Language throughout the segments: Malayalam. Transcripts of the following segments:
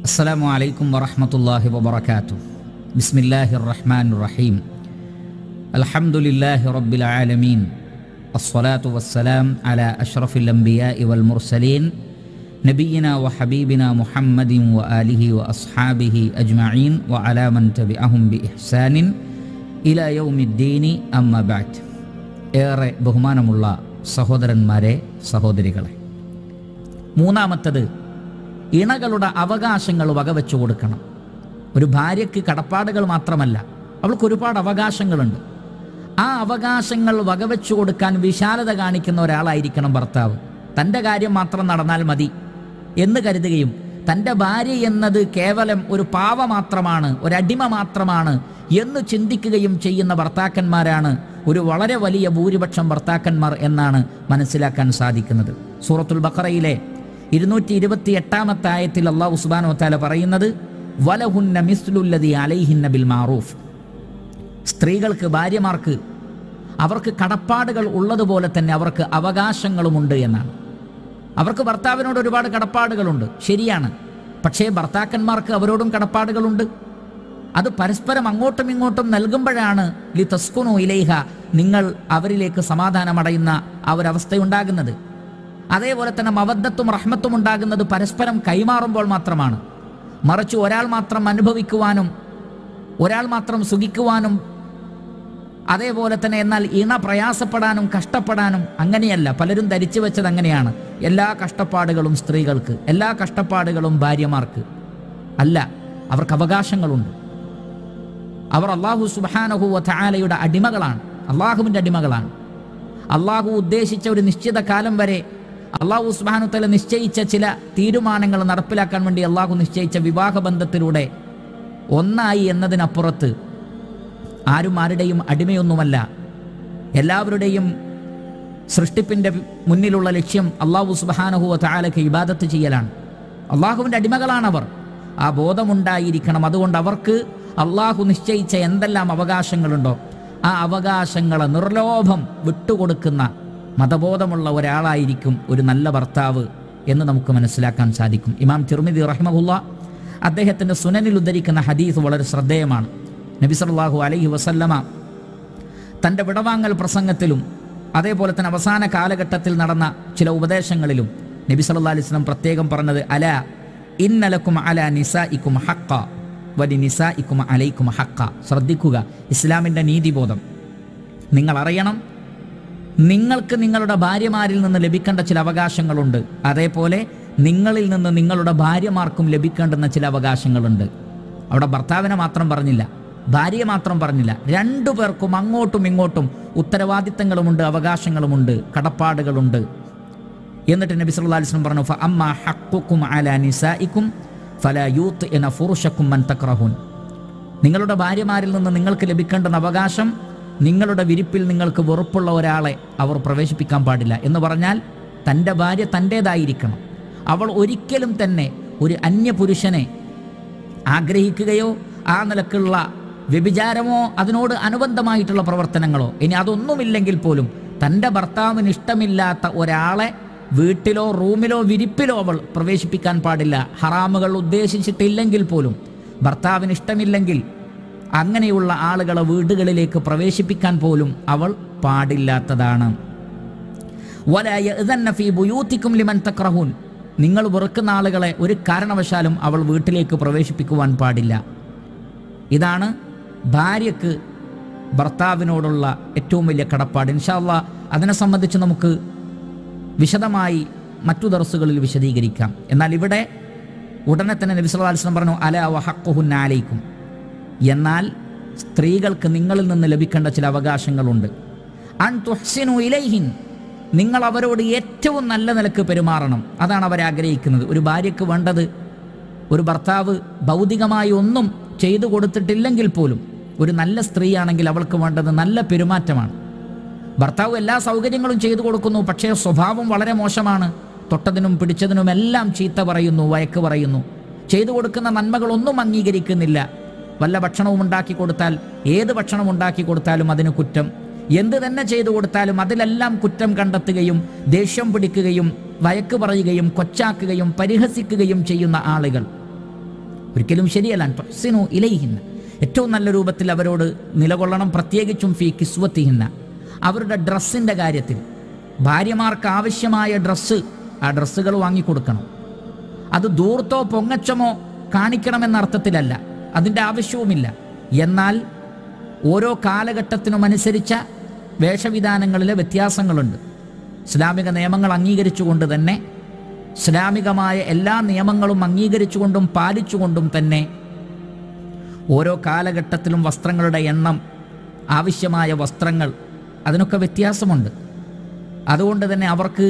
السلام عليكم ورحمة الله وبركاته بسم الله الرحمن الرحيم الحمد لله رب العالمين الصلاة والسلام على أشرف الأنبياء والمرسلين نبينا وحبيبنا محمد وآله وأصحابه أجمعين وعلى من تبعهم بإحسان إلى يوم الدين أما بعد ഏറെ ബഹുമാനമുള്ള സഹോദരന്മാരെ സഹോദരികളെ മൂന്നാമത്തത് ഇണകളുടെ അവകാശങ്ങൾ വകവെച്ചു കൊടുക്കണം ഒരു ഭാര്യയ്ക്ക് കടപ്പാടുകൾ മാത്രമല്ല അവൾക്ക് ഒരുപാട് അവകാശങ്ങളുണ്ട് ആ അവകാശങ്ങൾ വകവെച്ചു കൊടുക്കാൻ വിശാലത കാണിക്കുന്ന ഒരാളായിരിക്കണം ഭർത്താവ് തൻ്റെ കാര്യം മാത്രം നടന്നാൽ മതി എന്ന് കരുതുകയും തൻ്റെ ഭാര്യ എന്നത് കേവലം ഒരു പാവ മാത്രമാണ് ഒരടിമ മാത്രമാണ് എന്ന് ചിന്തിക്കുകയും ചെയ്യുന്ന ഭർത്താക്കന്മാരാണ് ഒരു വളരെ വലിയ ഭൂരിപക്ഷം ഭർത്താക്കന്മാർ എന്നാണ് മനസ്സിലാക്കാൻ സാധിക്കുന്നത് സൂറത്തുൽ ബഖറയിലെ ഇരുന്നൂറ്റി ഇരുപത്തി എട്ടാമത്തെ ആയത്തിൽ അള്ളാഹു സുബാനോ താല പറയുന്നത് വലഹുന്ന മിസ്ലുല്ലതി അലൈഹിന്ന ബിൽ മാറൂഫ് സ്ത്രീകൾക്ക് ഭാര്യമാർക്ക് അവർക്ക് കടപ്പാടുകൾ ഉള്ളതുപോലെ തന്നെ അവർക്ക് അവകാശങ്ങളുമുണ്ട് എന്നാണ് അവർക്ക് ഭർത്താവിനോട് ഒരുപാട് കടപ്പാടുകളുണ്ട് ശരിയാണ് പക്ഷേ ഭർത്താക്കന്മാർക്ക് അവരോടും കടപ്പാടുകളുണ്ട് അത് പരസ്പരം അങ്ങോട്ടും ഇങ്ങോട്ടും നൽകുമ്പോഴാണ് ലി തസ്കുനു ഇലൈഹ നിങ്ങൾ അവരിലേക്ക് സമാധാനമടയുന്ന ആ ഒരവസ്ഥയുണ്ടാകുന്നത് അതേപോലെ തന്നെ മവദ്ദത്തും റഹ്മത്തും ഉണ്ടാകുന്നത് പരസ്പരം കൈമാറുമ്പോൾ മാത്രമാണ് മറിച്ച് ഒരാൾ മാത്രം അനുഭവിക്കുവാനും ഒരാൾ മാത്രം സുഖിക്കുവാനും അതേപോലെ തന്നെ എന്നാൽ ഇണ പ്രയാസപ്പെടാനും കഷ്ടപ്പെടാനും അങ്ങനെയല്ല പലരും ധരിച്ചു വെച്ചത് അങ്ങനെയാണ് എല്ലാ കഷ്ടപ്പാടുകളും സ്ത്രീകൾക്ക് എല്ലാ കഷ്ടപ്പാടുകളും ഭാര്യമാർക്ക് അല്ല അവർക്ക് അവകാശങ്ങളുണ്ട് അവർ അള്ളാഹു സുബാനഹു വലയുടെ അടിമകളാണ് അള്ളാഹുവിൻ്റെ അടിമകളാണ് അള്ളാഹു ഉദ്ദേശിച്ച ഒരു നിശ്ചിത കാലം വരെ അള്ളാഹു സുബാനുത്തല നിശ്ചയിച്ച ചില തീരുമാനങ്ങൾ നടപ്പിലാക്കാൻ വേണ്ടി അള്ളാഹു നിശ്ചയിച്ച വിവാഹബന്ധത്തിലൂടെ ഒന്നായി എന്നതിനപ്പുറത്ത് ആരും ആരുടെയും അടിമയൊന്നുമല്ല എല്ലാവരുടെയും സൃഷ്ടിപ്പിൻ്റെ മുന്നിലുള്ള ലക്ഷ്യം അള്ളാഹു സുബാനഹുവ താലക്ക് ഇബാദത്ത് ചെയ്യലാണ് അള്ളാഹുവിൻ്റെ അടിമകളാണവർ ആ ബോധമുണ്ടായിരിക്കണം അതുകൊണ്ട് അവർക്ക് അള്ളാഹു നിശ്ചയിച്ച എന്തെല്ലാം അവകാശങ്ങളുണ്ടോ ആ അവകാശങ്ങളെ നിർലോഭം വിട്ടുകൊടുക്കുന്ന മതബോധമുള്ള ഒരാളായിരിക്കും ഒരു നല്ല ഭർത്താവ് എന്ന് നമുക്ക് മനസ്സിലാക്കാൻ സാധിക്കും ഇമാം തിർമിദി റഹ്മഹുല്ല അദ്ദേഹത്തിൻ്റെ സുനനിൽ ഉദ്ധരിക്കുന്ന ഹദീസ് വളരെ ശ്രദ്ധേയമാണ് നബി സല്ലല്ലാഹു അലൈഹി വസല്ലമ തൻ്റെ വിടവാങ്ങൽ പ്രസംഗത്തിലും അതേപോലെ തന്നെ അവസാന കാലഘട്ടത്തിൽ നടന്ന ചില ഉപദേശങ്ങളിലും നബി സല്ലല്ലാഹു അലൈഹി വസല്ലം പ്രത്യേകം പറഞ്ഞത് അല ഇന്നലക്കും അല നിസായിക്കും ഹക്ക വലി നിസായിക്കും അലൈക്കും ഹക്ക ശ്രദ്ധിക്കുക ഇസ്ലാമിൻ്റെ നീതിബോധം നിങ്ങൾ അറിയണം നിങ്ങൾക്ക് നിങ്ങളുടെ ഭാര്യമാരിൽ നിന്ന് ലഭിക്കേണ്ട ചില അവകാശങ്ങളുണ്ട് അതേപോലെ നിങ്ങളിൽ നിന്ന് നിങ്ങളുടെ ഭാര്യമാർക്കും ലഭിക്കേണ്ടുന്ന ചില അവകാശങ്ങളുണ്ട് അവിടെ ഭർത്താവിനെ മാത്രം പറഞ്ഞില്ല ഭാര്യയെ മാത്രം പറഞ്ഞില്ല രണ്ടു പേർക്കും അങ്ങോട്ടും ഇങ്ങോട്ടും ഉത്തരവാദിത്തങ്ങളുമുണ്ട് അവകാശങ്ങളുമുണ്ട് കടപ്പാടുകളുണ്ട് എന്നിട്ട് നബി സല്ലല്ലാഹു അലൈഹി വസല്ലം പറഞ്ഞു ഫ അമ്മ ഹഖ്ഖുക്കും അലാ നിസായിക്കും ഫലാ യൂത്ത് എന ഫുറുഷക്കും മൻ തക്രഹുൻ നിങ്ങളുടെ ഭാര്യമാരിൽ നിന്ന് നിങ്ങൾക്ക് ലഭിക്കേണ്ടുന്ന അവകാശം നിങ്ങളുടെ വിരിപ്പിൽ നിങ്ങൾക്ക് വെറുപ്പുള്ള ഒരാളെ അവർ പ്രവേശിപ്പിക്കാൻ പാടില്ല എന്ന് പറഞ്ഞാൽ തൻ്റെ ഭാര്യ തൻ്റേതായിരിക്കണം അവൾ ഒരിക്കലും തന്നെ ഒരു അന്യപുരുഷനെ ആഗ്രഹിക്കുകയോ ആ നിലക്കുള്ള വ്യഭിചാരമോ അതിനോട് അനുബന്ധമായിട്ടുള്ള പ്രവർത്തനങ്ങളോ ഇനി അതൊന്നുമില്ലെങ്കിൽ പോലും തൻ്റെ ഭർത്താവിന് ഇഷ്ടമില്ലാത്ത ഒരാളെ വീട്ടിലോ റൂമിലോ വിരിപ്പിലോ അവൾ പ്രവേശിപ്പിക്കാൻ പാടില്ല ഹറാമുകൾ ഉദ്ദേശിച്ചിട്ടില്ലെങ്കിൽ പോലും ഭർത്താവിന് ഇഷ്ടമില്ലെങ്കിൽ അങ്ങനെയുള്ള ആളുകളെ വീടുകളിലേക്ക് പ്രവേശിപ്പിക്കാൻ പോലും അവൾ പാടില്ലാത്തതാണ് ബുയൂത്തിക്കും ലിമൻ തക്രഹൂൻ നിങ്ങൾ വെറുക്കുന്ന ആളുകളെ ഒരു കാരണവശാലും അവൾ വീട്ടിലേക്ക് പ്രവേശിപ്പിക്കുവാൻ പാടില്ല ഇതാണ് ഭാര്യക്ക് ഭർത്താവിനോടുള്ള ഏറ്റവും വലിയ കടപ്പാട് ഇൻഷാല്ല അതിനെ സംബന്ധിച്ച് നമുക്ക് വിശദമായി മറ്റു ദർസുകളിൽ വിശദീകരിക്കാം എന്നാൽ ഇവിടെ ഉടനെ തന്നെ നബി സല്ലല്ലാഹു അലൈഹി വസല്ലം പറഞ്ഞു അല വഹഖുഹുന്ന അലൈക്കും എന്നാൽ സ്ത്രീകൾക്ക് നിങ്ങളിൽ നിന്ന് ലഭിക്കേണ്ട ചില അവകാശങ്ങളുണ്ട് അൻ തുഹ്സിനു ഇലൈഹിൻ നിങ്ങൾ അവരോട് ഏറ്റവും നല്ല നിലക്ക് പെരുമാറണം അതാണ് അവർ ആഗ്രഹിക്കുന്നത് ഒരു ഭാര്യയ്ക്ക് വേണ്ടത് ഒരു ഭർത്താവ് ഭൗതികമായി ഒന്നും ചെയ്തു കൊടുത്തിട്ടില്ലെങ്കിൽ പോലും ഒരു നല്ല സ്ത്രീയാണെങ്കിൽ അവൾക്ക് വേണ്ടത് നല്ല പെരുമാറ്റമാണ് ഭർത്താവ് എല്ലാ സൗകര്യങ്ങളും ചെയ്തു കൊടുക്കുന്നു പക്ഷേ സ്വഭാവം വളരെ മോശമാണ് തൊട്ടതിനും പിടിച്ചതിനും എല്ലാം ചീത്ത പറയുന്നു വയക്ക് പറയുന്നു ചെയ്തു കൊടുക്കുന്ന നന്മകളൊന്നും അംഗീകരിക്കുന്നില്ല വല്ല ഭക്ഷണവും ഉണ്ടാക്കി കൊടുത്താൽ ഏത് ഭക്ഷണം ഉണ്ടാക്കി കൊടുത്താലും അതിന് കുറ്റം എന്ത് തന്നെ ചെയ്തു കൊടുത്താലും അതിലെല്ലാം കുറ്റം കണ്ടെത്തുകയും ദേഷ്യം പിടിക്കുകയും വയക്ക് പറയുകയും കൊച്ചാക്കുകയും പരിഹസിക്കുകയും ചെയ്യുന്ന ആളുകൾ ഒരിക്കലും ശരിയല്ല തുഹ്സിനു ഇലൈഹിന്ന ഏറ്റവും നല്ല രൂപത്തിൽ അവരോട് നിലകൊള്ളണം പ്രത്യേകിച്ചും ഫി കിസ്വത്തിഹിന്ന അവരുടെ ഡ്രസ്സിൻ്റെ കാര്യത്തിൽ ഭാര്യമാർക്ക് ആവശ്യമായ ഡ്രസ്സ് ആ ഡ്രസ്സുകൾ വാങ്ങിക്കൊടുക്കണം അത് ദൂർത്തോ പൊങ്ങച്ചമോ കാണിക്കണമെന്ന അർത്ഥത്തിലല്ല അതിൻ്റെ ആവശ്യവുമില്ല എന്നാൽ ഓരോ കാലഘട്ടത്തിനും അനുസരിച്ച വേഷവിധാനങ്ങളിലെ വ്യത്യാസങ്ങളുണ്ട് ഇസ്ലാമിക നിയമങ്ങൾ അംഗീകരിച്ചുകൊണ്ട് തന്നെ ഇസ്ലാമികമായ എല്ലാ നിയമങ്ങളും അംഗീകരിച്ചുകൊണ്ടും പാലിച്ചുകൊണ്ടും തന്നെ ഓരോ കാലഘട്ടത്തിലും വസ്ത്രങ്ങളുടെ എണ്ണം ആവശ്യമായ വസ്ത്രങ്ങൾ അതിനൊക്കെ വ്യത്യാസമുണ്ട് അതുകൊണ്ട് തന്നെ അവർക്ക്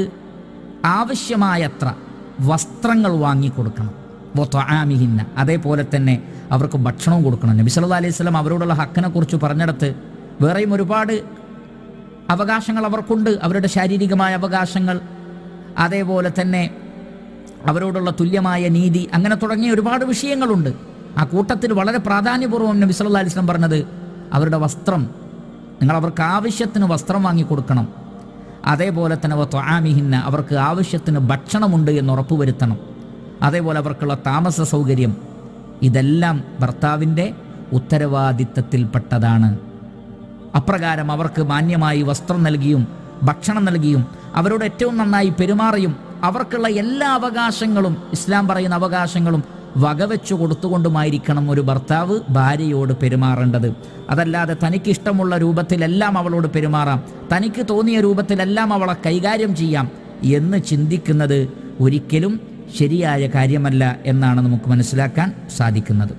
ആവശ്യമായത്ര വസ്ത്രങ്ങൾ വാങ്ങിക്കൊടുക്കണം വൊത്വാമിഹിന്ന അതേപോലെ തന്നെ അവർക്ക് ഭക്ഷണവും കൊടുക്കണം നബി സല്ലല്ലാഹു അലൈഹി വസല്ലം അവരോടുള്ള ഹക്കിനെ കുറിച്ച് പറഞ്ഞിടത്ത് വേറെയും ഒരുപാട് അവകാശങ്ങൾ അവർക്കുണ്ട് അവരുടെ ശാരീരികമായ അവകാശങ്ങൾ അതേപോലെ തന്നെ അവരോടുള്ള തുല്യമായ നീതി അങ്ങനെ തുടങ്ങിയ ഒരുപാട് വിഷയങ്ങളുണ്ട് ആ കൂട്ടത്തിൽ വളരെ പ്രാധാന്യപൂർവ്വം നബി സല്ലല്ലാഹു അലൈഹി വസല്ലം പറഞ്ഞത് അവരുടെ വസ്ത്രം നിങ്ങൾ അവർക്ക് ആവശ്യത്തിന് വസ്ത്രം വാങ്ങിക്കൊടുക്കണം അതേപോലെ തന്നെ ത്വാമിഹിന്ന അവർക്ക് ആവശ്യത്തിന് ഭക്ഷണമുണ്ട് എന്ന് ഉറപ്പുവരുത്തണം അതേപോലെ അവർക്കുള്ള താമസ സൗകര്യം ഇതെല്ലാം ഭർത്താവിൻ്റെ ഉത്തരവാദിത്തത്തിൽപ്പെട്ടതാണ് അപ്രകാരം അവർക്ക് മാന്യമായി വസ്ത്രം നൽകിയും ഭക്ഷണം നൽകിയും അവരോട് ഏറ്റവും നന്നായി പെരുമാറിയും അവർക്കുള്ള എല്ലാ അവകാശങ്ങളും ഇസ്ലാം പറയുന്ന അവകാശങ്ങളും വകവെച്ചു കൊടുത്തുകൊണ്ടുമായിരിക്കണം ഒരു ഭർത്താവ് ഭാര്യയോട് പെരുമാറേണ്ടത് അതല്ലാതെ തനിക്ക് ഇഷ്ടമുള്ള രൂപത്തിലെല്ലാം അവളോട് പെരുമാറാം തനിക്ക് തോന്നിയ രൂപത്തിലെല്ലാം അവളെ കൈകാര്യം ചെയ്യാം എന്ന് ചിന്തിക്കുന്നത് ഒരിക്കലും ശരിയായ കാര്യമല്ല എന്നാണ് നമുക്ക് മനസ്സിലാക്കാൻ സാധിക്കുന്നത്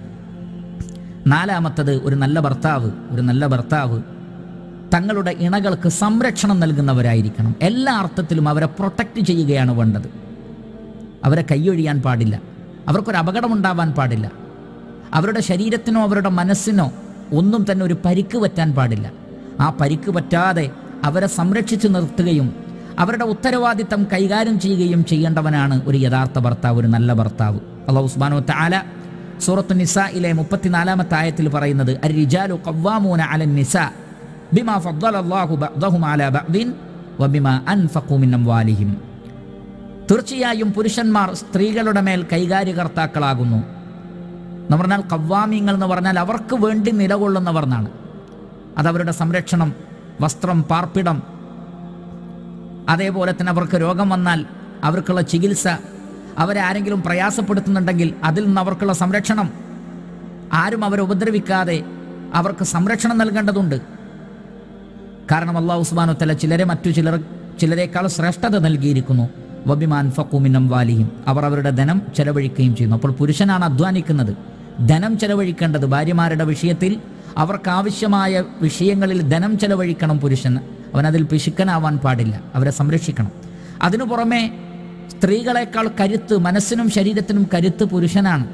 നാലാമത്തത് ഒരു നല്ല ഭർത്താവ് ഒരു നല്ല ഭർത്താവ് തങ്ങളുടെ ഇണകൾക്ക് സംരക്ഷണം നൽകുന്നവരായിരിക്കണം എല്ലാ അർത്ഥത്തിലും അവരെ പ്രൊട്ടക്റ്റ് ചെയ്യുകയാണ് വേണ്ടത് അവരെ കൈയൊഴിയാൻ പാടില്ല അവർക്കൊരു അപകടമുണ്ടാവാൻ പാടില്ല അവരുടെ ശരീരത്തിനോ അവരുടെ മനസ്സിനോ ഒന്നും തന്നെ ഒരു പരിക്ക് പറ്റാൻ പാടില്ല ആ പരിക്ക് പറ്റാതെ അവരെ സംരക്ഷിച്ചു നിർത്തുകയും അവരുടെ ഉത്തരവാദിത്തം കൈകാര്യം ചെയ്യുകയും ചെയ്യേണ്ടവനാണ് ഒരു യഥാർത്ഥ ഭർത്താവ് ഒരു നല്ല ഭർത്താവ് അള്ളാഹു ഉസ്മാനോ താല സൂറത്ത് നിസയിലെ മുപ്പത്തിനാലാമത്തെ ആയത്തിൽ പറയുന്നത് അൽ റിജാലു ഖവ്വാമൂന അലൻ നിസ ബിമാ ഫദ്ദല അല്ലാഹു ബഅദഹും അലാ ബഅദിൻ വബിമാ അൻഫഖു മിൻ അംവാലിഹിം തീർച്ചയായും പുരുഷന്മാർ സ്ത്രീകളുടെ മേൽ കൈകാര്യകർത്താക്കളാകുന്നു എന്ന് പറഞ്ഞാൽ കവ്വാമിങ്ങൾ എന്ന് പറഞ്ഞാൽ അവർക്ക് വേണ്ടി നിലകൊള്ളുന്നവർ എന്നാണ് അതവരുടെ സംരക്ഷണം വസ്ത്രം പാർപ്പിടം അതേപോലെ തന്നെ അവർക്ക് രോഗം വന്നാൽ അവർക്കുള്ള ചികിത്സ അവരെ ആരെങ്കിലും പ്രയാസപ്പെടുത്തുന്നുണ്ടെങ്കിൽ അതിൽ നിന്ന് അവർക്കുള്ള സംരക്ഷണം ആരും അവരെ ഉപദ്രവിക്കാതെ അവർക്ക് സംരക്ഷണം നൽകേണ്ടതുണ്ട് കാരണം അള്ളാഹു ഉസ്മാനു തല ചിലരെ മറ്റു ചിലർ ചിലരേക്കാൾ ശ്രേഷ്ഠത നൽകിയിരിക്കുന്നു വബിമാൻ ഫക്കുമിനം വാലിഹിം അവർ അവരുടെ ധനം ചെലവഴിക്കുകയും ചെയ്യുന്നു അപ്പോൾ പുരുഷനാണ് അധ്വാനിക്കുന്നത് ധനം ചെലവഴിക്കേണ്ടത് ഭാര്യമാരുടെ വിഷയത്തിൽ അവർക്ക് ആവശ്യമായ വിഷയങ്ങളിൽ ധനം ചെലവഴിക്കണം പുരുഷൻ അവനതിൽ പിശുക്കനാവാൻ പാടില്ല അവരെ സംരക്ഷിക്കണം അതിനു പുറമെ സ്ത്രീകളെക്കാൾ കരുത്ത് മനസ്സിനും ശരീരത്തിനും കരുത്ത് പുരുഷനാണ്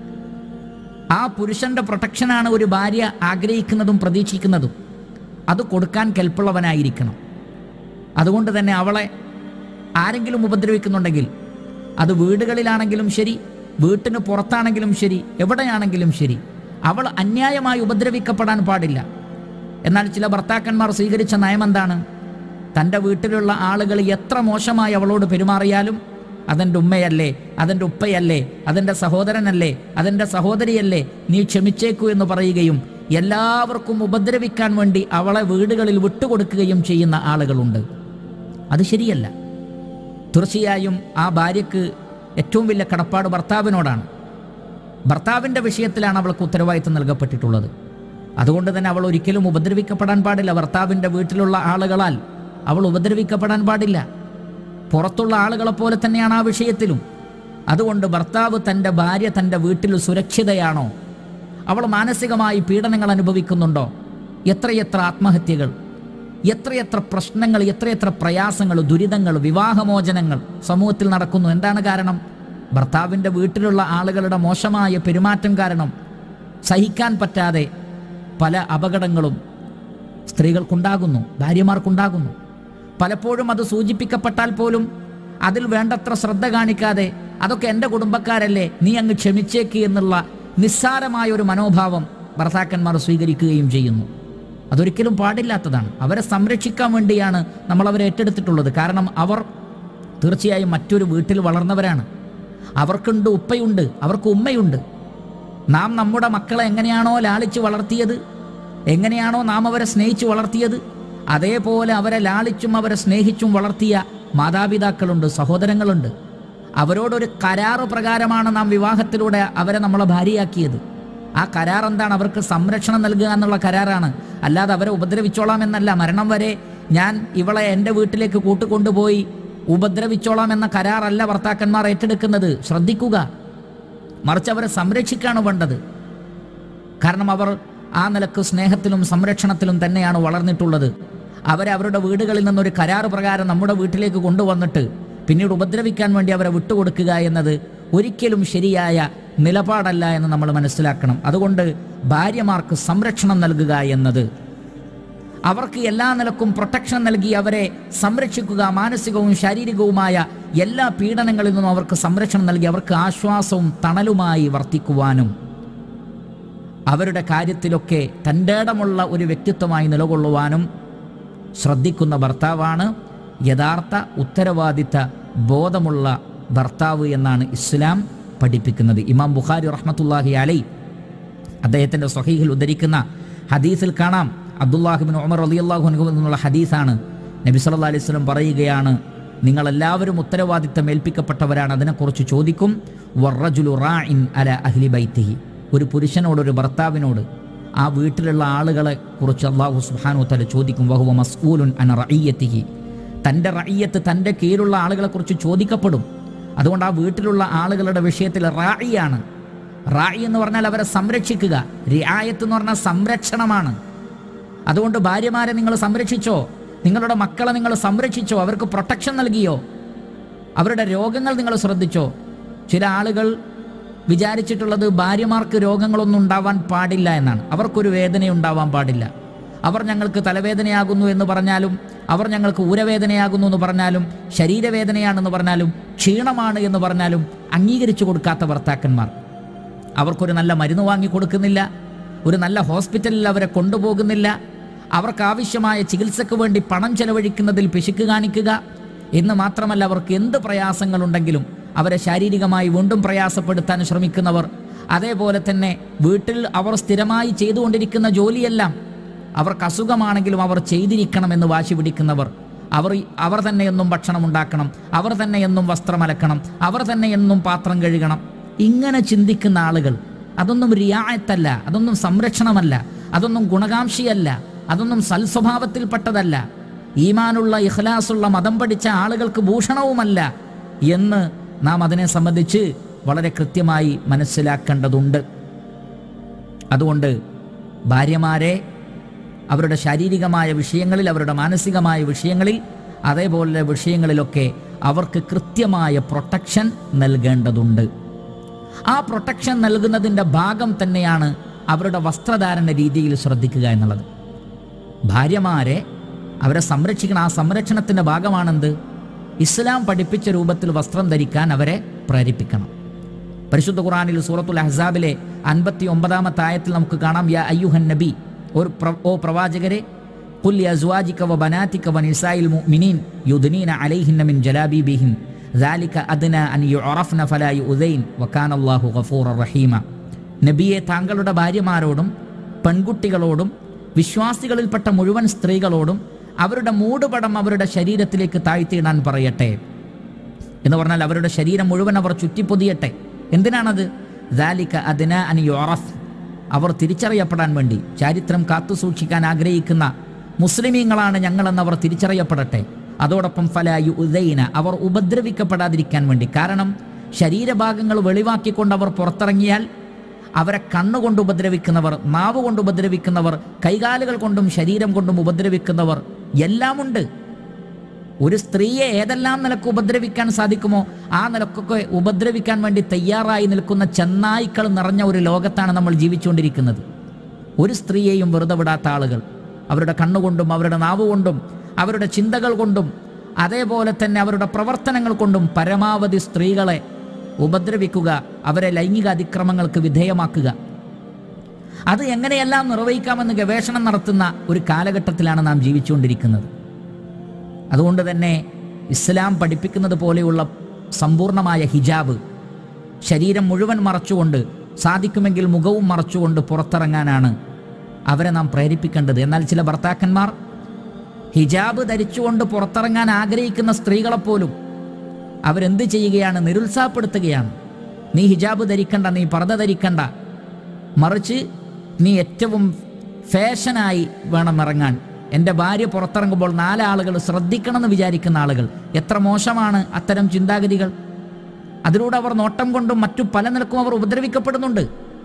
ആ പുരുഷന്റെ പ്രൊട്ടക്ഷനാണ് ഒരു ഭാര്യ ആഗ്രഹിക്കുന്നതും പ്രതീക്ഷിക്കുന്നതും അത് കൊടുക്കാൻ കെൽപ്പുള്ളവനായിരിക്കണം അതുകൊണ്ട് തന്നെ അവളെ ആരെങ്കിലും ഉപദ്രവിക്കുന്നുണ്ടെങ്കിൽ അത് വീടുകളിലാണെങ്കിലും ശരി വീട്ടിന് പുറത്താണെങ്കിലും ശരി എവിടെയാണെങ്കിലും ശരി അവൾ അന്യായമായി ഉപദ്രവിക്കപ്പെടാൻ പാടില്ല എന്നാൽ ചില ഭർത്താക്കന്മാർ സ്വീകരിച്ച നയം എന്താണ് തൻ്റെ വീട്ടിലുള്ള ആളുകൾ എത്ര മോശമായി അവളോട് പെരുമാറിയാലും അതെൻ്റെ ഉമ്മയല്ലേ അതെൻ്റെ ഉപ്പയല്ലേ അതെൻ്റെ സഹോദരനല്ലേ അതെൻ്റെ സഹോദരിയല്ലേ നീ ക്ഷമിച്ചേക്കൂ എന്ന് പറയുകയും എല്ലാവർക്കും ഉപദ്രവിക്കാൻ വേണ്ടി അവളെ വീടുകളിൽ വിട്ടുകൊടുക്കുകയും ചെയ്യുന്ന ആളുകളുണ്ട് അത് ശരിയല്ല തീർച്ചയായും ആ ഭാര്യയ്ക്ക് ഏറ്റവും വലിയ കടപ്പാട് ഭർത്താവിനോടാണ് ഭർത്താവിൻ്റെ വിഷയത്തിലാണ് അവൾക്ക് ഉത്തരവാദിത്തം നൽകപ്പെട്ടിട്ടുള്ളത് അതുകൊണ്ട് തന്നെ അവൾ ഒരിക്കലും ഉപദ്രവിക്കപ്പെടാൻ പാടില്ല ഭർത്താവിൻ്റെ വീട്ടിലുള്ള ആളുകളാൽ അവൾ ഉപദ്രവിക്കപ്പെടാൻ പാടില്ല പുറത്തുള്ള ആളുകളെ പോലെ തന്നെയാണ് ആ വിഷയത്തിലും അതുകൊണ്ട് ഭർത്താവ് തൻ്റെ ഭാര്യ തൻ്റെ വീട്ടിൽ സുരക്ഷിതയാണോ അവൾ മാനസികമായി പീഡനങ്ങൾ അനുഭവിക്കുന്നുണ്ടോ എത്രയെത്ര ആത്മഹത്യകൾ എത്രയെത്ര പ്രശ്നങ്ങൾ എത്രയെത്ര പ്രയാസങ്ങൾ ദുരിതങ്ങൾ വിവാഹമോചനങ്ങൾ സമൂഹത്തിൽ നടക്കുന്നു എന്താണ് കാരണം ഭർത്താവിൻ്റെ വീട്ടിലുള്ള ആളുകളുടെ മോശമായ പെരുമാറ്റം കാരണം സഹിക്കാൻ പറ്റാതെ പല അപകടങ്ങളും സ്ത്രീകൾക്കുണ്ടാകുന്നു ഭാര്യമാർക്കുണ്ടാകുന്നു പലപ്പോഴും അത് സൂചിപ്പിക്കപ്പെട്ടാൽ പോലും അതിൽ വേണ്ടത്ര ശ്രദ്ധ കാണിക്കാതെ അതൊക്കെ എൻ്റെ കുടുംബക്കാരല്ലേ നീ അങ്ങ് ക്ഷമിച്ചേക്ക് എന്നുള്ള നിസ്സാരമായ ഒരു മനോഭാവം ഭർത്താക്കന്മാർ സ്വീകരിക്കുകയും ചെയ്യുന്നു അതൊരിക്കലും പാടില്ലാത്തതാണ് അവരെ സംരക്ഷിക്കാൻ വേണ്ടിയാണ് നമ്മൾ അവരെ ഏറ്റെടുത്തിട്ടുള്ളത് കാരണം അവർ തീർച്ചയായും മറ്റൊരു വീട്ടിൽ വളർന്നവരാണ് അവർക്കുണ്ട് ഉപ്പയുണ്ട് അവർക്ക് ഉമ്മയുണ്ട് നാം നമ്മുടെ മക്കളെ എങ്ങനെയാണോ ലാളിച്ച് വളർത്തിയത് എങ്ങനെയാണോ നാം അവരെ സ്നേഹിച്ച് വളർത്തിയത് അതേപോലെ അവരെ ലാളിച്ചും അവരെ സ്നേഹിച്ചും വളർത്തിയ മാതാപിതാക്കളുണ്ട് സഹോദരങ്ങളുണ്ട് അവരോടൊരു കരാറ് പ്രകാരമാണ് നാം വിവാഹത്തിലൂടെ അവരെ നമ്മളെ ഭാര്യയാക്കിയത് ആ കരാർ എന്താണ് അവർക്ക് സംരക്ഷണം നൽകുക എന്നുള്ള കരാറാണ് അല്ലാതെ അവരെ ഉപദ്രവിച്ചോളാം എന്നല്ല മരണം വരെ ഞാൻ ഇവളെ എൻ്റെ വീട്ടിലേക്ക് കൂട്ടുകൊണ്ടുപോയി ഉപദ്രവിച്ചോളാം എന്ന കരാറല്ല ഭർത്താക്കന്മാർ ഏറ്റെടുക്കുന്നത് ശ്രദ്ധിക്കുക മറിച്ച് അവരെ സംരക്ഷിക്കാണ് വേണ്ടത് കാരണം അവർ ആ നിലക്ക് സ്നേഹത്തിലും സംരക്ഷണത്തിലും തന്നെയാണ് വളർന്നിട്ടുള്ളത് അവരെ അവരുടെ വീടുകളിൽ നിന്നൊരു കരാറ് പ്രകാരം നമ്മുടെ വീട്ടിലേക്ക് കൊണ്ടുവന്നിട്ട് പിന്നീട് ഉപദ്രവിക്കാൻ വേണ്ടി അവരെ വിട്ടുകൊടുക്കുക എന്നത് ഒരിക്കലും ശരിയായ നിലപാടല്ല എന്ന് നമ്മൾ മനസ്സിലാക്കണം അതുകൊണ്ട് ഭാര്യമാർക്ക് സംരക്ഷണം നൽകുക എന്നത് അവർക്ക് എല്ലാ നിലക്കും പ്രൊട്ടക്ഷൻ നൽകി അവരെ സംരക്ഷിക്കുക മാനസികവും ശാരീരികവുമായ എല്ലാ പീഡനങ്ങളിൽ നിന്നും അവർക്ക് സംരക്ഷണം നൽകി അവർക്ക് ആശ്വാസവും തണലുമായി വർത്തിക്കുവാനും അവരുടെ കാര്യത്തിലൊക്കെ തൻ്റെ ഇടമുള്ള ഒരു വ്യക്തിത്വമായി നിലകൊള്ളുവാനും ശ്രദ്ധിക്കുന്ന ഭർത്താവാണ് യഥാർത്ഥ ഉത്തരവാദിത്ത ബോധമുള്ള ഭർത്താവ് എന്നാണ് ഇസ്ലാം പഠിപ്പിക്കുന്നത് ഇമാം ബുഖാരി റഹ്മത്തുല്ലാഹി അലൈ അദ്ദേഹത്തിൻ്റെ സ്വഹീഹിൽ ഉദ്ധരിക്കുന്ന ഹദീസിൽ കാണാം അബ്ദുല്ലാഹിബിൻ ഉമർ അലിയല്ലാഹു അൻഹു എന്നുള്ള ഹദീസാണ് നബി സല്ലല്ലാഹു അലൈഹി വസല്ലം പറയുകയാണ് നിങ്ങളെല്ലാവരും ഉത്തരവാദിത്തം ഏൽപ്പിക്കപ്പെട്ടവരാണ് അതിനെക്കുറിച്ച് ചോദിക്കും വറജുലു റാഇൻ അല അഹ്ലി ബൈത്തിഹി ഒരു പുരുഷനോട് ഒരു ഭർത്താവിനോട് ആ വീട്ടിലുള്ള ആളുകളെ കുറിച്ച് അള്ളാഹു സുബ്ഹാനഹു തആല ചോദിക്കും വഹുവ മസ്ഊലുൻ അൻ റഈയത്തിഹി തൻ്റെ റഈയത്ത് തൻ്റെ കീഴിലുള്ള ആളുകളെ കുറിച്ച് ചോദിക്കപ്പെടും അതുകൊണ്ട് ആ വീട്ടിലുള്ള ആളുകളുടെ വിഷയത്തിൽ റായിയാണ് റായി എന്ന് പറഞ്ഞാൽ അവരെ സംരക്ഷിക്കുക റിയായത്ത് എന്ന് പറഞ്ഞാൽ സംരക്ഷണമാണ് അതുകൊണ്ട് ഭാര്യമാരെ നിങ്ങൾ സംരക്ഷിച്ചോ നിങ്ങളുടെ മക്കളെ നിങ്ങൾ സംരക്ഷിച്ചോ അവർക്ക് പ്രൊട്ടക്ഷൻ നൽകിയോ അവരുടെ രോഗങ്ങൾ നിങ്ങൾ ശ്രദ്ധിച്ചോ ചില ആളുകൾ വിചാരിച്ചിട്ടുള്ളത് ഭാര്യമാർക്ക് രോഗങ്ങളൊന്നും ഉണ്ടാവാൻ പാടില്ല എന്നാണ് അവർക്കൊരു വേദന ഉണ്ടാവാൻ പാടില്ല അവർ ഞങ്ങൾക്ക് തലവേദനയാകുന്നു എന്ന് പറഞ്ഞാലും അവർ ഞങ്ങൾക്ക് ഊരവേദനയാകുന്നു എന്ന് പറഞ്ഞാലും ശരീരവേദനയാണെന്ന് പറഞ്ഞാലും ക്ഷീണമാണ് എന്ന് പറഞ്ഞാലും അംഗീകരിച്ചു കൊടുക്കാത്ത ഭർത്താക്കന്മാർ അവർക്കൊരു നല്ല മരുന്ന് വാങ്ങി കൊടുക്കുന്നില്ല ഒരു നല്ല ഹോസ്പിറ്റലിൽ അവരെ കൊണ്ടുപോകുന്നില്ല അവർക്ക് ആവശ്യമായ ചികിത്സയ്ക്ക് വേണ്ടി പണം ചെലവഴിക്കുന്നതിൽ പിശുക്ക് കാണിക്കുക എന്ന് മാത്രമല്ല അവർക്ക് എന്ത് പ്രയാസങ്ങളുണ്ടെങ്കിലും അവരെ ശാരീരികമായി വീണ്ടും പ്രയാസപ്പെടുത്താൻ ശ്രമിക്കുന്നവർ അതേപോലെ തന്നെ വീട്ടിൽ അവർ സ്ഥിരമായി ചെയ്തുകൊണ്ടിരിക്കുന്ന ജോലിയെല്ലാം അവർക്ക് അസുഖമാണെങ്കിലും അവർ ചെയ്തിരിക്കണമെന്ന് വാശി പിടിക്കുന്നവർ അവർ അവർ തന്നെ എന്നും ഭക്ഷണം ഉണ്ടാക്കണം അവർ തന്നെ എന്നും വസ്ത്രം അലക്കണം അവർ തന്നെ എന്നും പാത്രം കഴുകണം ഇങ്ങനെ ചിന്തിക്കുന്ന ആളുകൾ അതൊന്നും റിയായത്തല്ല അതൊന്നും സംരക്ഷണമല്ല അതൊന്നും ഗുണകാംക്ഷിയല്ല അതൊന്നും സൽസ്വഭാവത്തിൽപ്പെട്ടതല്ല ഈമാനുള്ള ഇഖ്ലാസുള്ള മതം പഠിച്ച ആളുകൾക്ക് ഭൂഷണവുമല്ല എന്ന് നാം അതിനെ സംബന്ധിച്ച് വളരെ കൃത്യമായി മനസ്സിലാക്കേണ്ടതുണ്ട് അതുകൊണ്ട് ഭാര്യമാരെ അവരുടെ ശാരീരികമായ വിഷയങ്ങളിൽ അവരുടെ മാനസികമായ വിഷയങ്ങളിൽ അതേപോലെ വിഷയങ്ങളിലൊക്കെ അവർക്ക് കൃത്യമായ പ്രൊട്ടക്ഷൻ നൽകേണ്ടതുണ്ട് ആ പ്രൊട്ടക്ഷൻ നൽകുന്നതിൻ്റെ ഭാഗം തന്നെയാണ് അവരുടെ വസ്ത്രധാരണ രീതിയിൽ ശ്രദ്ധിക്കുക എന്നുള്ളത് ഭാര്യമാരെ അവരെ സംരക്ഷിക്കണം ആ സംരക്ഷണത്തിൻ്റെ ഭാഗമാണെന്ത് ഇസ്ലാം പഠിപ്പിച്ച രൂപത്തിൽ വസ്ത്രം ധരിക്കാൻ അവരെ പ്രേരിപ്പിക്കണം പരിശുദ്ധ ഖുറാനിൽ സൂറത്തുൽ അഹ്സാബിലെ അൻപത്തി ഒമ്പതാമത്തെ ആയത്തിൽ നമുക്ക് കാണാം യാ അയ്യുഹൻ നബി ഒരു പ്ര- ഓ പ്രവാചകരെ قل لأزواجك وبناتك ونساء المؤمنين يدنين عليهن من جلابيبهن ذلك أدنى أن يعرفن فلا يؤذين وكان الله غفورا رحيما നബിയെ താങ്കളുടെ ഭാര്യമാരോടും പെൺകുട്ടികളോടും വിശ്വാസികളിൽപ്പെട്ട മുഴുവൻ സ്ത്രീകളോടും അവരുടെ മൂടുപടം അവരുടെ ശരീരത്തിലേക്ക് താഴ്ത്തിയിടാൻ പറയട്ടെ എന്ന് പറഞ്ഞാൽ അവരുടെ ശരീരം മുഴുവൻ അവർ ചുറ്റിപ്പൊതിയട്ടെ എന്തിനാണത് ദാലിക അദിന അൻ യോറഫ് അവർ തിരിച്ചറിയപ്പെടാൻ വേണ്ടി ചാരിത്രം കാത്തു സൂക്ഷിക്കാൻ ആഗ്രഹിക്കുന്ന മുസ്ലിമീങ്ങളാണ് ഞങ്ങളെന്ന് അവർ തിരിച്ചറിയപ്പെടട്ടെ അതോടൊപ്പം ഫലായു ഉദൈന അവർ ഉപദ്രവിക്കപ്പെടാതിരിക്കാൻ വേണ്ടി കാരണം ശരീരഭാഗങ്ങൾ വെളിവാക്കിക്കൊണ്ട് അവർ പുറത്തിറങ്ങിയാൽ അവരെ കണ്ണുകൊണ്ട് ഉപദ്രവിക്കുന്നവർ നാവ് കൊണ്ട് ഉപദ്രവിക്കുന്നവർ കൈകാലുകൾ കൊണ്ടും ശരീരം കൊണ്ടും ഉപദ്രവിക്കുന്നവർ എല്ലാമുണ്ട് ഒരു സ്ത്രീയെ ഏതെല്ലാം നിലക്ക് ഉപദ്രവിക്കാൻ സാധിക്കുമോ ആ നിലക്കൊക്കെ ഉപദ്രവിക്കാൻ വേണ്ടി തയ്യാറായി നിൽക്കുന്ന ചെന്നായ്ക്കൾ നിറഞ്ഞ ഒരു ലോകത്താണ് നമ്മൾ ജീവിച്ചുകൊണ്ടിരിക്കുന്നത് ഒരു സ്ത്രീയെയും വെറുതെ വിടാത്ത ആളുകൾ അവരുടെ കണ്ണുകൊണ്ടും അവരുടെ നാവ് കൊണ്ടും അവരുടെ ചിന്തകൾ കൊണ്ടും അതേപോലെ തന്നെ അവരുടെ പ്രവർത്തനങ്ങൾ കൊണ്ടും പരമാവധി സ്ത്രീകളെ ഉപദ്രവിക്കുക അവരെ ലൈംഗിക അതിക്രമങ്ങൾക്ക് വിധേയമാക്കുക അത് എങ്ങനെയെല്ലാം നിർവഹിക്കാമെന്ന് ഗവേഷണം നടത്തുന്ന ഒരു കാലഘട്ടത്തിലാണ് നാം ജീവിച്ചുകൊണ്ടിരിക്കുന്നത് അതുകൊണ്ട് തന്നെ ഇസ്ലാം പഠിപ്പിക്കുന്നത് പോലെയുള്ള സമ്പൂർണമായ ഹിജാബ് ശരീരം മുഴുവൻ മറച്ചുകൊണ്ട് സാധിക്കുമെങ്കിൽ മുഖവും മറച്ചുകൊണ്ട് പുറത്തിറങ്ങാനാണ് അവരെ നാം പ്രേരിപ്പിക്കേണ്ടത് എന്നാൽ ചില ഭർത്താക്കന്മാർ ഹിജാബ് ധരിച്ചുകൊണ്ട് പുറത്തിറങ്ങാൻ ആഗ്രഹിക്കുന്ന സ്ത്രീകളെപ്പോലും അവരെന്ത് ചെയ്യുകയാണ് നിരുത്സാഹപ്പെടുത്തുകയാണ് നീ ഹിജാബ് ധരിക്കണ്ട നീ പർദ്ദ ധരിക്കണ്ട മറിച്ച് നീ ഏറ്റവും ഫാഷനായി വേണം ഇറങ്ങാൻ എൻ്റെ ഭാര്യ പുറത്തിറങ്ങുമ്പോൾ നാലാളുകൾ ശ്രദ്ധിക്കണമെന്ന് വിചാരിക്കുന്ന ആളുകൾ എത്ര മോശമാണ് അത്തരം ചിന്താഗതികൾ അതിലൂടെ അവർ നോട്ടം കൊണ്ടും മറ്റു പല നിലക്കും അവർ ഉപദ്രവിക്കപ്പെടുന്നുണ്ട്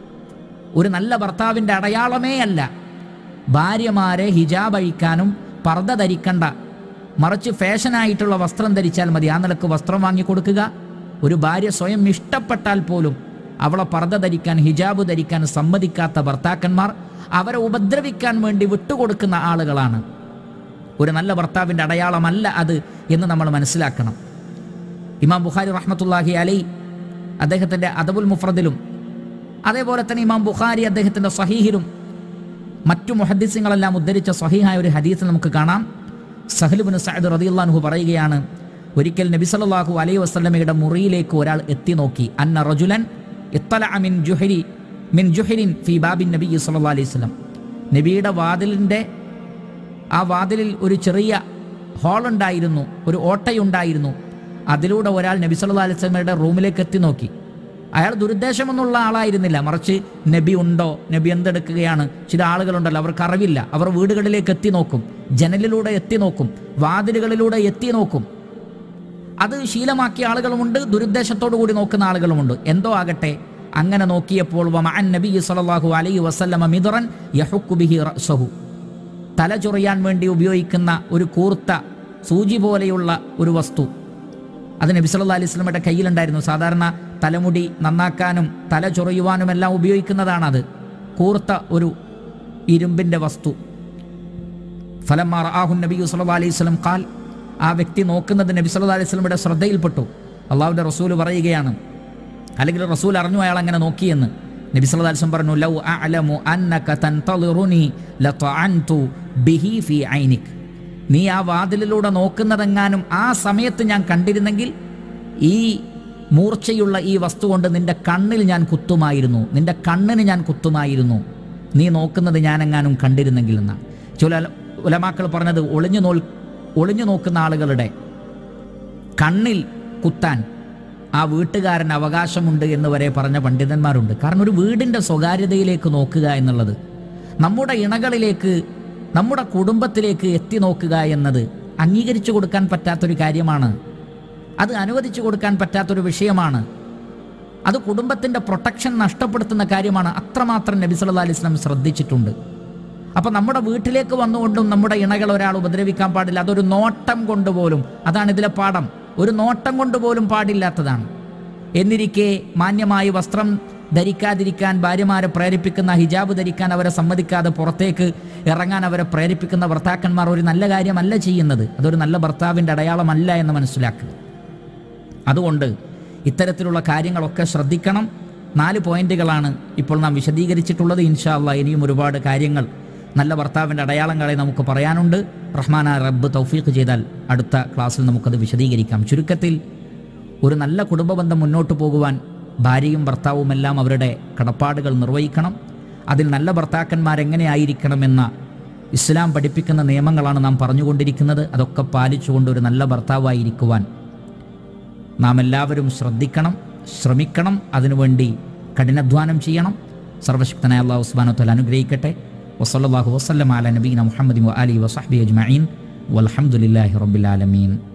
ഒരു നല്ല ഭർത്താവിൻ്റെ അടയാളമേ അല്ല ഭാര്യമാരെ ഹിജാബ് അഴിക്കാനും പർദ്ദ ധരിക്കണ്ട മറിച്ച് ഫാഷനായിട്ടുള്ള വസ്ത്രം ധരിച്ചാൽ മതി ആ നിലക്ക് വസ്ത്രം വാങ്ങിക്കൊടുക്കുക ഒരു ഭാര്യ സ്വയം ഇഷ്ടപ്പെട്ടാൽ പോലും അവളെ പർദ്ദ ധരിക്കാൻ ഹിജാബ് ധരിക്കാൻ സമ്മതിക്കാത്ത ഭർത്താക്കന്മാർ അവരെ ഉപദ്രവിക്കാൻ വേണ്ടി വിട്ടുകൊടുക്കുന്ന ആളുകളാണ് ഒരു നല്ല ഭർത്താവിൻ്റെ അടയാളമല്ല അത് എന്ന് നമ്മൾ മനസ്സിലാക്കണം ഇമാം ബുഖാരി റഹ്മത്തുല്ലാഹി അലൈ അദ്ദേഹത്തിൻ്റെ അദബുൽ മുഫ്രദിലും അതേപോലെ തന്നെ ഇമാം ബുഖാരി അദ്ദേഹത്തിൻ്റെ സഹീഹിലും മറ്റു മുഹദ്ദിസുകളെല്ലാം ഉദ്ധരിച്ച സഹീഹായ ഒരു ഹദീസ് നമുക്ക് കാണാം സഹലുബിന് സഅദ് റദിയുള്ളാഹു പറയുകയാണ് ഒരിക്കൽ നബി സല്ലല്ലാഹു അലൈഹി വസല്ലമയുടെ മുറിയിലേക്ക് ഒരാൾ എത്തി നോക്കി അന്ന റജുലൻ ഇത്തലഅ മിൻ ജുഹരി മിൻ ജുഹരിൻ ഫി ബാബിൻ നബി സല്ലല്ലാഹു അലൈഹി വസല്ലം നബിയുടെ വാതിലിൻ്റെ ആ വാതിലിൽ ഒരു ചെറിയ ഹോൾ ഉണ്ടായിരുന്നു ഒരു ഓട്ടയുണ്ടായിരുന്നു അതിലൂടെ ഒരാൾ നബി സല്ലല്ലാഹു അലൈഹി വസല്ലമയുടെ റൂമിലേക്ക് എത്തി നോക്കി അയാൾ ദുരുദ്ദേശമൊന്നുള്ള ആളായിരുന്നില്ല മറിച്ച് നബി ഉണ്ടോ നബി എന്തെടുക്കുകയാണ് ചില ആളുകളുണ്ടല്ലോ അവർക്ക് അറിവില്ല അവർ വീടുകളിലേക്ക് എത്തി നോക്കും ജനലിലൂടെ എത്തി നോക്കും വാതിലുകളിലൂടെ എത്തി നോക്കും അത് ശീലമാക്കിയ ആളുകളുമുണ്ട് ദുരുദ്ദേശത്തോടു കൂടി നോക്കുന്ന ആളുകളുമുണ്ട് എന്തോ ആകട്ടെ അങ്ങനെ നോക്കിയപ്പോൾ വമഅൻ നബി സല്ലല്ലാഹു അലൈഹി വസല്ലമ മിദ്റൻ യഹുക്കു ബിഹി റഅ്സഹു തല ചൊറിയാൻ വേണ്ടി ഉപയോഗിക്കുന്ന ഒരു കൂർത്ത സൂചി പോലെയുള്ള ഒരു വസ്തു അത് നബി സല്ലല്ലാഹു അലൈഹി വസല്ലമയുടെ കയ്യിലുണ്ടായിരുന്നു സാധാരണ തലമുടി നന്നാക്കാനും തല ചൊറിയുവാനും എല്ലാം ഉപയോഗിക്കുന്നതാണത് കൂർത്ത ഒരു ഇരുമ്പിൻ്റെ വസ്തു ഫലമാർ ആഹു നബി സല്ലല്ലാഹു അലൈഹി വസല്ലം ഖാൽ ആ വ്യക്തി നോക്കുന്നത് നബി സല്ലല്ലാഹു അലൈഹി വസല്ലമയുടെ ശ്രദ്ധയിൽപ്പെട്ടു അള്ളാഹുവിൻ്റെ റസൂൽ പറയുകയാണ് അല്ലെങ്കിൽ റസൂൽ അറിഞ്ഞു അയാൾ അങ്ങനെ നോക്കിയെന്ന് നബി സല്ലല്ലാഹു അലൈഹി വസല്ലം പറഞ്ഞു ലൗ അഅലമു അന്നക തൻതളിറുനി ലതഅൻതു ബിഹി ഫീ ഐനിക് നീ ആ വാതിലിലൂടെ നോക്കുന്നതെങ്ങാനും ആ സമയത്ത് ഞാൻ കണ്ടിരുന്നെങ്കിൽ ഈ മൂർച്ചയുള്ള ഈ വസ്തു കൊണ്ട് നിന്റെ കണ്ണിൽ ഞാൻ കുത്തുമായിരുന്നു നിന്റെ കണ്ണിന് ഞാൻ കുത്തുമായിരുന്നു നീ നോക്കുന്നത് ഞാനെങ്ങാനും കണ്ടിരുന്നെങ്കിൽ എന്നാണ് ചില ഉലമാക്കൾ പറഞ്ഞത് ഒളിഞ്ഞു നോൽ ഒളിഞ്ഞു നോക്കുന്ന ആളുകളുടെ കണ്ണിൽ കുത്താൻ ആ വീട്ടുകാരൻ അവകാശമുണ്ട് എന്ന് വരെ പറഞ്ഞ പണ്ഡിതന്മാരുണ്ട് കാരണം ഒരു വീടിൻ്റെ സ്വകാര്യതയിലേക്ക് നോക്കുക എന്നുള്ളത് നമ്മുടെ ഇണകളിലേക്ക് നമ്മുടെ കുടുംബത്തിലേക്ക് എത്തി നോക്കുക എന്നത് അംഗീകരിച്ചു കൊടുക്കാൻ പറ്റാത്തൊരു കാര്യമാണ് അത് അനുവദിച്ചു കൊടുക്കാൻ പറ്റാത്തൊരു വിഷയമാണ് അത് കുടുംബത്തിൻ്റെ പ്രൊട്ടക്ഷൻ നഷ്ടപ്പെടുത്തുന്ന കാര്യമാണ് അത്രമാത്രം നബി സല്ലല്ലാഹു അലൈഹി വസല്ലം ശ്രദ്ധിച്ചിട്ടുണ്ട് അപ്പോൾ നമ്മുടെ വീട്ടിലേക്ക് വന്നുകൊണ്ടും നമ്മുടെ ഇണകൾ ഒരാൾ ഉപദ്രവിക്കാൻ പാടില്ല അതൊരു നോട്ടം കൊണ്ടുപോലും അതാണ് ഇതിലെ പാഠം ഒരു നോട്ടം കൊണ്ടുപോലും പാടില്ലാത്തതാണ് എന്നിരിക്കെ മാന്യമായി വസ്ത്രം ധരിക്കാതിരിക്കാൻ ഭാര്യമാരെ പ്രേരിപ്പിക്കുന്ന ഹിജാബ് ധരിക്കാൻ അവരെ സമ്മതിക്കാതെ പുറത്തേക്ക് ഇറങ്ങാൻ അവരെ പ്രേരിപ്പിക്കുന്ന ഭർത്താക്കന്മാർ ഒരു നല്ല കാര്യമല്ല ചെയ്യുന്നത് അതൊരു നല്ല ഭർത്താവിൻ്റെ അടയാളമല്ല എന്ന് മനസ്സിലാക്കുക അതുകൊണ്ട് ഇത്തരത്തിലുള്ള കാര്യങ്ങളൊക്കെ ശ്രദ്ധിക്കണം നാല് പോയിന്റുകളാണ് ഇപ്പോൾ നാം വിശദീകരിച്ചിട്ടുള്ളത് ഇൻഷാ അള്ളാഹ് ഇനിയും ഒരുപാട് കാര്യങ്ങൾ നല്ല ഭർത്താവിൻ്റെ അടയാളങ്ങളെ നമുക്ക് പറയാനുണ്ട് റഹ്മാന റബ്ബ് തൗഫീഖ് ചെയ്താൽ അടുത്ത ക്ലാസ്സിൽ നമുക്കത് വിശദീകരിക്കാം ചുരുക്കത്തിൽ ഒരു നല്ല കുടുംബ ബന്ധം മുന്നോട്ട് പോകുവാൻ ഭാര്യയും ഭർത്താവുമെല്ലാം അവരുടെ കടപ്പാടുകൾ നിർവഹിക്കണം അതിൽ നല്ല ഭർത്താക്കന്മാരെങ്ങനെയായിരിക്കണമെന്ന ഇസ്ലാം പഠിപ്പിക്കുന്ന നിയമങ്ങളാണ് നാം പറഞ്ഞുകൊണ്ടിരിക്കുന്നത് അതൊക്കെ പാലിച്ചുകൊണ്ട് ഒരു നല്ല ഭർത്താവായിരിക്കുവാൻ നാം എല്ലാവരും ശ്രദ്ധിക്കണം ശ്രമിക്കണം അതിനുവേണ്ടി കഠിനാധ്വാനം ചെയ്യണം സർവശക്തനായ അള്ളാഹു ഉസ്മാനോ തല അനുഗ്രഹിക്കട്ടെ വസല്ലാഹു വസ്ലം അല നബീന മുഹമ്മദ് അലി വസഹബി അജ്മീൻ വലഹമുല്ലാഹി റബ്ബിൽ ആലമീൻ